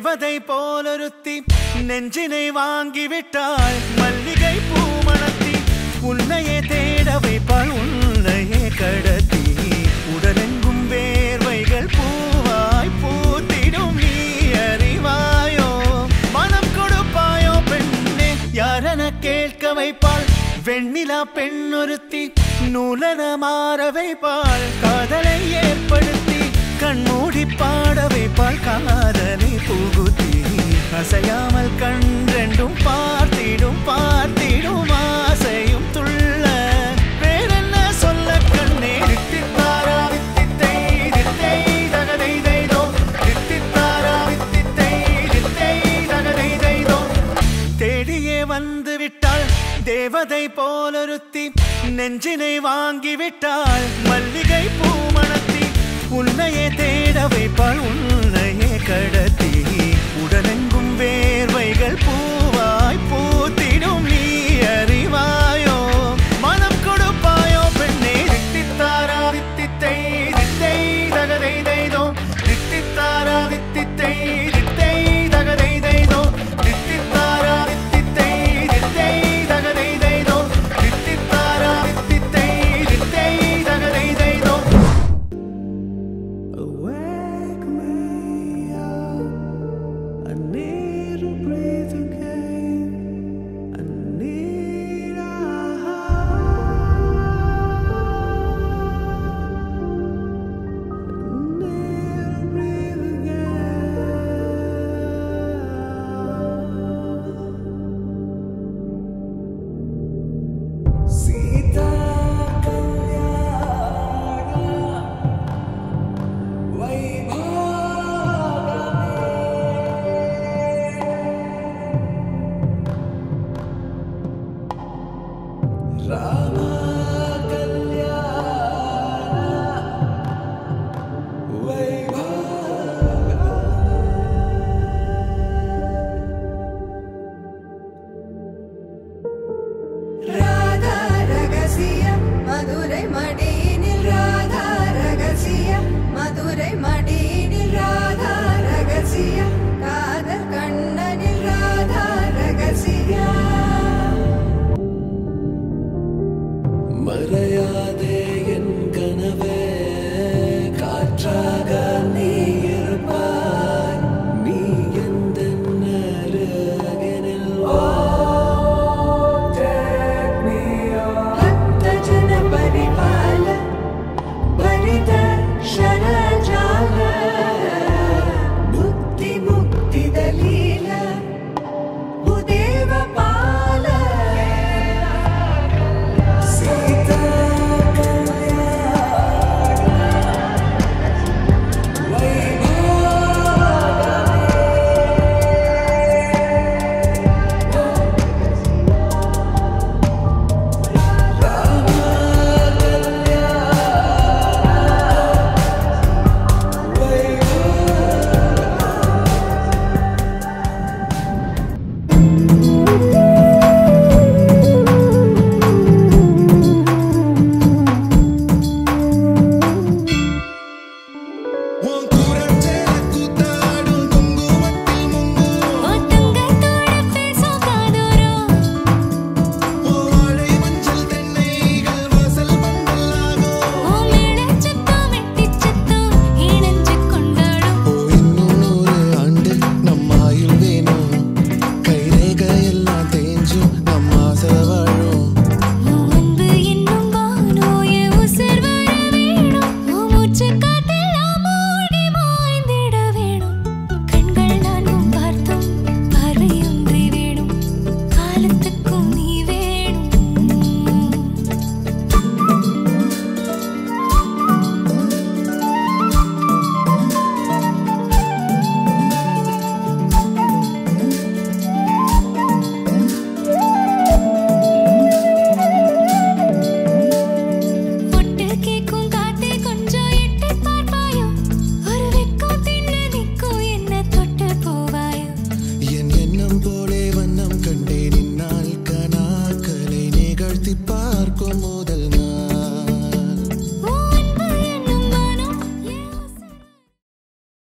தேவதை போலொருத்தி நெஞ்சினை வாங்கிவிட்டாள் மல்லிகை பூமணத்தி உன்னையே தேட வைப்பாள் உன்னையே கடத்தி உடலெங்கும் வேர்வைகள் பூவாய் பூத்திடும் நீ அறிவாயோ மனம் கொடுப்பாயோ பெண்ணே யாரென கேட்க வைப்பாள் வெண்ணிலா பெண்ணொருத்தி நூலன மாற வைப்பாள் காதலை ஏற்படுத்தி கண்மூடி பாட வைப்பாள் காதலை புகுத்தி அசையாமல் கண் ரெண்டும் பார்த்திடும் பார்த்திடும் ஆசையும் துள்ள வேறென்ன சொல்ல கண்ணே தித்தித்தாரா தித்தித்தை தித்தை தகதை தைதோ தித்தித்தாரா தித்தித்தை தித்தை தகதை தைதோ தேடியே வந்து விட்டாள் தேவதை போலொருத்தி நெஞ்சினை வாங்கி விட்டாள் மல்லிகை பூமணத்தி உன்னையே தேட வைப்பாள் உன்னையே கடத்தி உடலெங்கும் வேர்வைகள் பூவாய் பூத்திடும் நீ அறிவாயோ மனம் கொடுப்பாயோ பெண்ணே தித்தித்தாரா தித்தித்தை தித்தை தகதை தைதோ தித்தித்தாரா தித்தித்தை தித்தை தகதை தைதோ தித்தித்தாரா தித்தித்தை தித்தை தகதை தைதோ தித்தித்தாரா தித்தித்தை தித்தை தகதை தைதோ Wake me up. I need to breathe again. I need a need to breathe again. Sita Radha ரகசியம் மதுரை மடியினில் ராதா ரகசியம் மதுரை மடியினில் ராதா ரகசியம் காதல் கண்ணனில் ராதா ரகசியம் மறையாதே என் கனவே காற்றாக நீ இருப்பாய் நீ எந்த அருகினில் வா. Take me on. भक्तजन परिपाल भरित शरजाल मुक्ति मुक्ति दलील भूदेव पाल सीता உன் குரச்சல கூத்தாடும் குங்குமத்தில் முங்கும் ஒத்தங்கத்தோட பேசும் காதோரம் உன் வாழை மஞ்சள் தென்னைகள் வாசல் பந்தலாகும் உன் மேடைச் சத்தம் மெட்டிச் சத்தம் இணைஞ்சு கொண்டாடும் ஓ இன்னும் நூறு ஆண்டு நம்ம ஆயுள் வேணும் கைரேக எல்லாம் தேஞ்சும் நம்ம ஆசை வாழும் உன் அன்பு என்னும் வானோய உசிர் வர வேணும் உன் மூச்சுக் காற்றெல்லாம் மூடி மாய்ந்திட வேணும் கண்கள் நானும் பார்த்தும் பார்வையொன்றே வேணும் காலத்துக்கும் நீ வேணும் ஒட்டு கேக்கும் காத்தே கொஞ்சம் எட்டி பார்ப்பாயோ ஒரு வெக்கம் தின்னு நிற்கும் என்ன தொட்டு போவாயோ என் எண்ணம் போலே வண்ணம் கண்டேன் இந்நாள் கனாக்களை நிகழ்த்தி பார்க்கும் முத